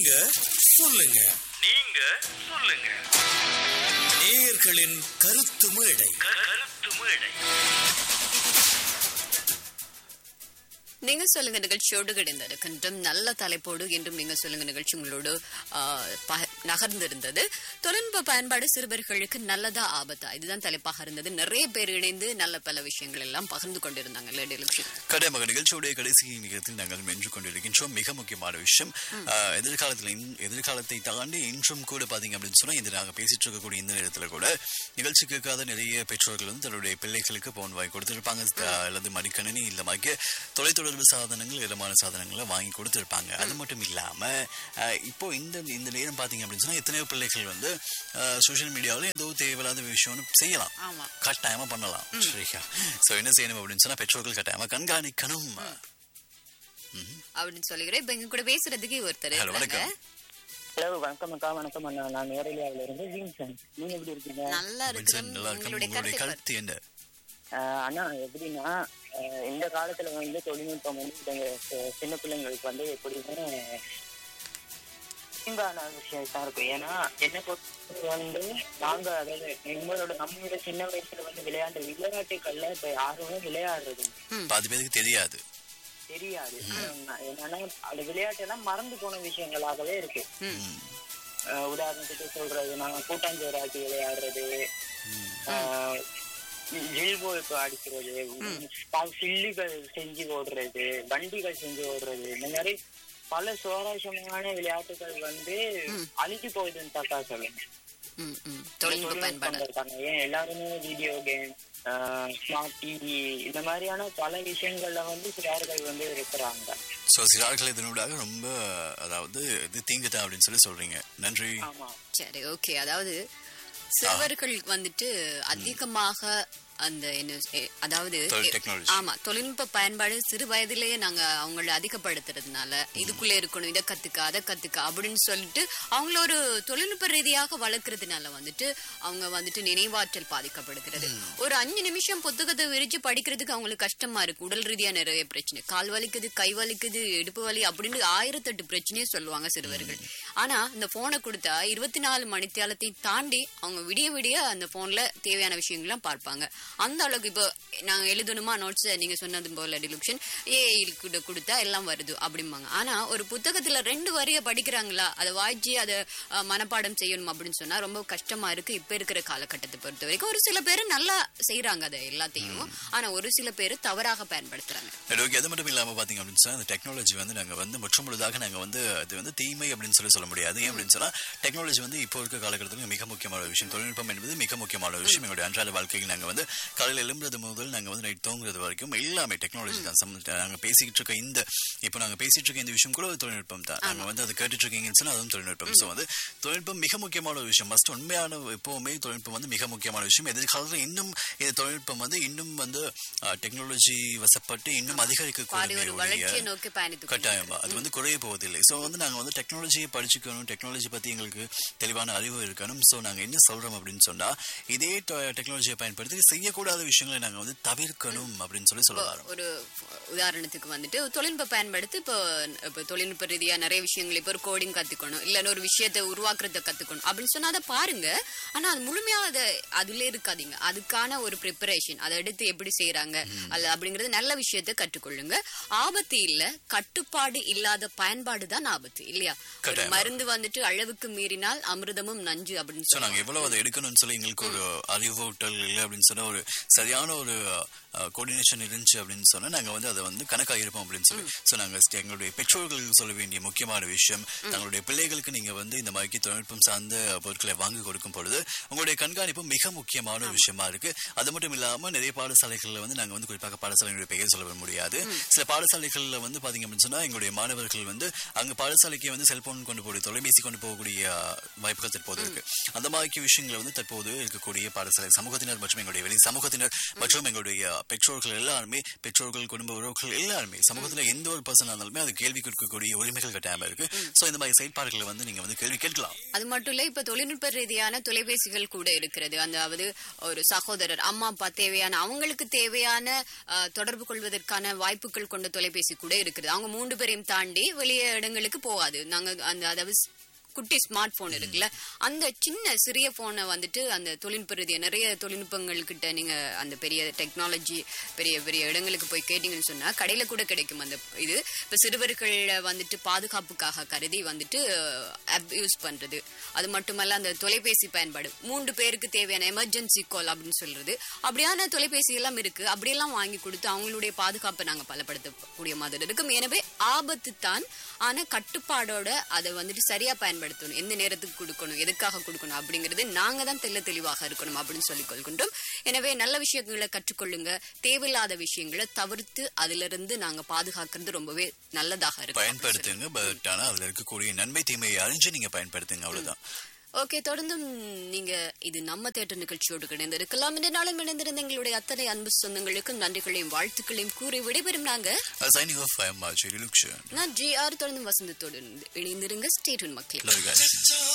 நீங்க சொல்லுங்க நீங்க சொல்லுங்க நேயர்களின் கருத்து மேடை கருத்து மேடை நீங்க சொல்லுங்க நிகழ்ச்சியோடு கிடைந்திருக்கின்றோம் நல்ல தலைப்போடு என்றும் நீங்க சொல்லுங்க நிகழ்ச்சி உங்களோடு ஆ, ப- நகர்ந்திருந்தது தொழில்நுட்ப பயன்பாடு சிறுவர்களுக்கு நல்லதா ஆபத்தா இதுதான் தலைப்பாக இருந்தது நிறைய பேர் இணைந்து நல்ல பல விஷயங்கள் எல்லாம் பகிர்ந்து கொண்டிருந்தாங்க இல்ல லட்சுமி கடைமக நிகழ்ச்சியுடைய கடைசி நேரத்தில் நாங்கள் வென்று கொண்டிருக்கின்றோம் மிக முக்கியமான விஷயம் ஆஹ், எதிர்காலத்தில் இன்- எதிர்காலத்தை தாண்டி இன்றும் கூட பாத்தீங்க அப்படின்னு சொன்னா இது நாங்க பேசிட்டு இருக்கக்கூடிய இந்த நேரத்துல கூட நிகழ்ச்சி கேட்காத நிறைய பெற்றோர்கள் வந்து தன்னுடைய பிள்ளைகளுக்கு போன் வாங்கி கொடுத்திருப்பாங்க ஆஹ், அல்லது மடிக்கணினி இல்ல மாதிரி தொலைத்தொடர்பு சாதனங்கள் இடமான சாதனங்களை வாங்கி கொடுத்திருப்பாங்க அது மட்டும் இல்லாம ஆஹ், இப்போ இந்த இந்த நேரம் பாத்தீங்க அப்படின்னு சொன்னா எத்தனையோ பிள்ளைகள் வந்து சோஷியல் மீடியாவில ஏதோ தேவையில்லாத விஷயம்னு செய்யலாம் ஆமா கட்டாயமா பண்ணலாம் சரியா சோ என்ன செய்யணும் அப்படின்னு சொன்னா பெற்றோர்கள் கட்டாயமா கண்காணிக்கணும் அப்படின்னு சொல்லுகிறேன் இப்ப எங்க கூட பேசுறதுக்கு ஒருத்தர் ஹலோ இருக்காங்க. வணக்கம் ஹலோ வணக்கம் அக்கா வணக்கம் அண்ணா நான் நேரடியாவில இருந்து வின்சன் நீங்க எப்படி இருக்கீங்க நல்லா வின்சென்ட், இருக்கிறோம் நல்லா இருக்கணும் உங்களுடைய உங்களுடைய கருத்தை கருத்து என்ன ஆஹ் அண்ணா எப்படின்னா ஆஹ் இந்த காலத்துல வந்து தொழில்நுட்பம் வந்து இந்த சி- சின்ன பிள்ளைங்களுக்கு வந்து எப்படின்னா தீங்கான விஷயம் தான் இருக்கும் ஏன்னா என்ன பொறுத்த வந்து நாங்க அதாவது எங்களோட நம்மளோட சின்ன வயசுல வந்து விளையாண்ட விளையாட்டுகள்ல இப்ப யாருமே விளையாடுறது இல்ல. பாதி பேருக்கு தெரியாது தெரியாது ஆனா, என்னன்னா அந்த விளையாட்டெல்லாம் மறந்து போன விஷயங்களாகவே இருக்கு ம். ஆஹ் உதாரணத்துக்கு சொல்றது நாங்க கூட்டாஞ்சோறு ஆட்டி விளையாடுறது ஆஹ் ஜில்போ இப்ப அடிக்கிறது ப- சில்லுகள் செஞ்சு ஓடுறது வண்டிகள் செஞ்சு ஓடுறது இந்த மாதிரி பல சுவாரஸ்யமான விளையாட்டுகள் வந்து அழிஞ்சு போகுதுன்னு தாக்கா சொல்லுங்க ம், ம். தொழில்நுட்ப பயன்பாடு இருக்காங்க ஏன் எல்லாருமே வீடியோ கேம் ஸ்மார்ட் டிவி இந்த மாதிரியான பல விஷயங்கள்ல வந்து சிறார்கள் வந்து இருக்கிறாங்க சோ சிறார்கள் இதனூடாக ரொம்ப அதாவது இது தீங்குதான் அப்படின்னு சொல்லி சொல்றீங்க நன்றி ஆமா சரி ஓகே அதாவது சிறுவர்கள் வந்துட்டு அதிகமாக அந்த என்ன எ- அதாவது தொழில் எ- technology. ஆமா தொழில்நுட்ப பயன்பாடு சிறு வயதிலேயே நாங்க அவங்கள அதிகப்படுத்துறதுனால இதுக்குள்ள இருக்கணும் இதை கத்துக்க அதை கத்துக்க அப்படின்னு சொல்லிட்டு அவங்கள ஒரு தொழில்நுட்ப ரீதியாக வளர்க்கறதுனால வந்துட்டு அவங்க வந்துட்டு நினைவாற்றல் பாதிக்கப்படுகிறது ஒரு அஞ்சு நிமிஷம் புத்தகத்தை விரிச்சு படிக்கிறதுக்கு அவங்களுக்கு கஷ்டமா இருக்கு உடல் ரீதியா நிறைய பிரச்சனை கால் வலிக்குது கை வலிக்குது இடுப்பு வலி அப்படின்னு ஆயிரத்தெட்டு பிரச்சனையே சொல்லுவாங்க சிறுவர்கள் ஆனா இந்த போனை கொடுத்தா இருபத்தி நாலு மணித்தியாலத்தை தாண்டி அவங்க விடிய விடிய அந்த போன்ல தேவையான விஷயங்கள்லாம் பார்ப்பாங்க அந்த அளவுக்கு இப்போ நாங்க எழுதணுமா நோட்ஸ் நீங்க சொன்னது போல டிலுக்ஷன் ஏஐ கூட கொடுத்தா எல்லாம் வருது அப்படிம்பாங்க ஆனா ஒரு புத்தகத்துல ரெண்டு வரிய படிக்கிறாங்களா அதை வாய்ச்சி அதை அஹ், மனப்பாடம் செய்யணும் அப்படின்னு சொன்னா ரொம்ப கஷ்டமா இருக்கு இப்ப இருக்கிற காலகட்டத்தை பொறுத்த வரைக்கும் ஒரு சில பேர் நல்லா செய்யறாங்க அதை எல்லாத்தையும் ஆனா ஒரு சில பேர் தவறாக பயன்படுத்துறாங்க ஓகே அது மட்டும் இல்லாம பாத்தீங்க அப்படின்னு சொன்னா அந்த டெக்னாலஜி வந்து நாங்க வந்து முற்றும் முழுதாக நாங்க வந்து அது வந்து தீமை அப்படின்னு சொல்லி சொல்ல முடியாது ஏன் அப்படின்னு சொன்னா டெக்னாலஜி வந்து இப்போ இருக்க காலகட்டத்தில் மிக முக்கியமான ஒரு விஷயம் தொழில்நுட்பம் என்பது மிக முக்கியமான ஒரு விஷயம் எங்களுடைய அன்றாட வாழ்க்கையில் நாங்க வந்து காலையில் எழும்புறது முதல் நாங்க வந்து நைட் தூங்குறது வரைக்கும் எல்லாமே டெக்னாலஜி தான் சம்மந்த- நாங்க பேசிக்கிட்டு இருக்க இந்த இப்போ நாங்க பேசிட்டு இருக்க இந்த விஷயம் கூட ஒரு தொழில்நுட்பம் தான் நாங்க வந்து அதை கேட்டுட்டு இருக்கீங்கன்னு சொன்னா அதுவும் தொழில்நுட்பம் ஸோ வந்து தொழில்நுட்பம் மிக முக்கியமான ஒரு விஷயம் ஃபர்ஸ்ட் உண்மையான எப்பவுமே தொழில்நுட்பம் வந்து மிக முக்கியமான விஷயம் எதிர்காலத்தில் இன்னும் இந்த தொழில்நுட்பம் வந்து இன்னும் வந்து டெக்னாலஜி வசப்பட்டு இன்னும் பாதி ஒரு அதிகரிக்க வளர்ச்சியை நோக்கி பயணித்து கட்டாயமா அது வந்து குறைய போவதில்லை சோ வந்து நாங்க வந்து டெக்னாலஜியை படிச்சுக்கணும் டெக்னாலஜி பத்தி எங்களுக்கு தெளிவான அறிவு இருக்கணும் சோ நாங்க என்ன சொல்றோம் அப்படின்னு சொன்னா இதே டெக்னாலஜியை பயன்படுத்தி செய்யக்கூடாத விஷயங்களை நாங்க வந்து தவிர்க்கணும் அப்படின்னு சொல்லி சொல்ல வரோம் ஒரு உதாரணத்துக்கு வந்துட்டு தொழில்நுட்ப பயன்படுத்தி இப்போ இப்போ தொழில்நுட்ப ரீதியா நிறைய விஷயங்கள் இப்போ ஒரு கோடிங் கத்துக்கணும் இல்லைன்னா ஒரு விஷயத்தை உருவாக்குறத கத்துக்கணும் அப்படின்னு சொன்னா அதை பாருங்க ஆனா அது முழுமையா அதை அதுல இருக்காதீங்க அதுக்கான ஒரு ப்ரிப்பரேஷன் அதை எடுத்து எப்படி செய்யறாங்க அல்ல அப்படிங்கறது நல்ல விஷயத்தை கற்றுக்கொள்ளுங்க ஆபத்து இல்ல கட்டுப்பாடு இல்லாத பயன்பாடு தான் ஆபத்து இல்லையா ஒரு கட்டாயமா. மருந்து வந்துட்டு அளவுக்கு மீறினால் அமிர்தமும் நஞ்சு அப்படின்னு சோ நாங்க சொல்லுவாங்க எவ்வளவு அதை எடுக்கணும்னு சொல்லி எங்களுக்கு ஒரு அறிவூட்டல் இல்லை அப்படின்னு சொன்னா ஒரு சரியான ஒரு கோஆர்டினேஷன் இருந்துச்சு அப்படின்னு சொன்னா நாங்க வந்து அதை வந்து கணக்காக இருப்போம் அப்படின்னு சொல்லி சோ நாங்க st- எங்களுடைய பெற்றோர்களுக்கு சொல்ல வேண்டிய முக்கியமான விஷயம் தங்களுடைய பிள்ளைகளுக்கு நீங்க வந்து இந்த மாதிரி தொழில்நுட்பம் சார்ந்த பொருட்களை வாங்கி கொடுக்கும் பொழுது உங்களுடைய கண்காணிப்பு மிக முக்கியமான ஒரு விஷயமா இருக்கு அது மட்டும் இல்லாம நிறைய பாடசாலைகள்ல வந்து நாங்க வந்து குறிப்பாக பாடசாலைகளுடைய பெயர் சொல்ல முடியாது சில பாடசாலைகள்ல வந்து பாத்தீங்க அப்படின்னு சொன்னா எங்களுடைய மாணவர்கள் வந்து அங்க பாடசாலைக்கு வந்து செல்போன் கொண்டு போய் தொலைபேசி கொண்டு போகக்கூடிய அஹ், வாய்ப்புகள் தற்போது இருக்கு அந்த மாதிரி விஷயங்களை வந்து தற்போது இருக்கக்கூடிய பாடசாலை சமூகத்தினர் மற்றும் எங்களுடைய வெளி சமூகத்தினர் மற்றும் எங்களுடைய பெற்றோர்கள் எல்லாருமே பெற்றோர்கள் குடும்ப உறவுகள் எல்லாருமே சமூகத்துல எந்த ஒரு பர்சன் இருந்தாலுமே அது கேள்வி கேட்கக்கூடிய உரிமைகள் கட்டாயமா இருக்கு சோ இந்த மாதிரி செயல்பாடுகளை வந்து நீங்க வந்து கேள்வி கேட்கலாம் அது மட்டும் இல்ல இப்ப தொழில்நுட்ப ரீதியான தொலைபேசிகள் கூட இருக்கிறது அதாவது ஒரு சகோதரர் அம்மா அப்பா தேவையான அவங்களுக்கு தேவையான அஹ், தொடர்பு கொள்வதற்கான வாய்ப்புகள் கொண்ட தொலைபேசி கூட இருக்குது அவங்க மூன்று பேரையும் தாண்டி வெளிய இடங்களுக்கு போகாது நாங்க அந்த அதாவது ஸ்- குட்டி ஸ்மார்ட் போன் இருக்குல்ல அந்த சின்ன சிறிய போனை வந்துட்டு அந்த தொழில்நுட்ப ரீதியா நிறைய தொழில்நுட்பங்கள் கிட்ட நீங்க அந்த பெரிய டெக்னாலஜி பெரிய பெரிய இடங்களுக்கு போய் கேட்டீங்கன்னு சொன்னா கடையில கூட கிடைக்கும் அந்த இது இப்ப சிறுவர்கள் வந்துட்டு பாதுகாப்புக்காக கருதி வந்துட்டு அப்யூஸ் பண்றது அது மட்டுமல்ல அந்த தொலைபேசி பயன்பாடு மூன்று பேருக்கு தேவையான எமர்ஜென்சி கால் அப்படின்னு சொல்றது அப்படியான தொலைபேசி எல்லாம் இருக்கு அப்படியெல்லாம் வாங்கி கொடுத்து அவங்களுடைய பாதுகாப்பை நாங்க பலப்படுத்தக்கூடிய மாதிரி இருக்கும் எனவே ஆபத்து தான் ஆனா கட்டுப்பாடோட அதை வந்துட்டு சரியா பயன்படுத்தணும் எந்த நேரத்துக்கு கொடுக்கணும் எதுக்காக கொடுக்கணும் அப்படிங்கிறது நாங்க தான் தெல்ல தெளிவாக இருக்கணும் அப்படின்னு சொல்லிக் கொள்கின்றோம் எனவே நல்ல விஷயங்களை கற்றுக்கொள்ளுங்க தேவையில்லாத விஷயங்களை தவிர்த்து அதுல இருந்து நாங்க பாதுகாக்கிறது ரொம்பவே நல்லதாக இருக்கும் பயன்படுத்துங்க பட் ஆனா அதுல இருக்கக்கூடிய நன்மை தீமையை அறிஞ்சு நீங்க பயன்படுத்துங்க அவ்வளவுதான் ஓகே தொடர்ந்தும் நீங்க இது நம்ம தேட்டர் நிகழ்ச்சியோடு கிடைந்து இருக்கலாம் இந்த நாளும் இணைந்திருந்த எங்களுடைய அத்தனை அன்பு சொந்தங்களுக்கும் நன்றிகளையும் வாழ்த்துக்களையும் கூறி விடைபெறும் நாங்க சைனிங் ஆஃப் ஐ எம் மார்ச் லுக்ஷன் நான் ஜி ஆர் தொடர்ந்து வசந்தத்தோடு இணைந்திருங்க ஸ்டேட்யூன் மக்களே லவ் யூ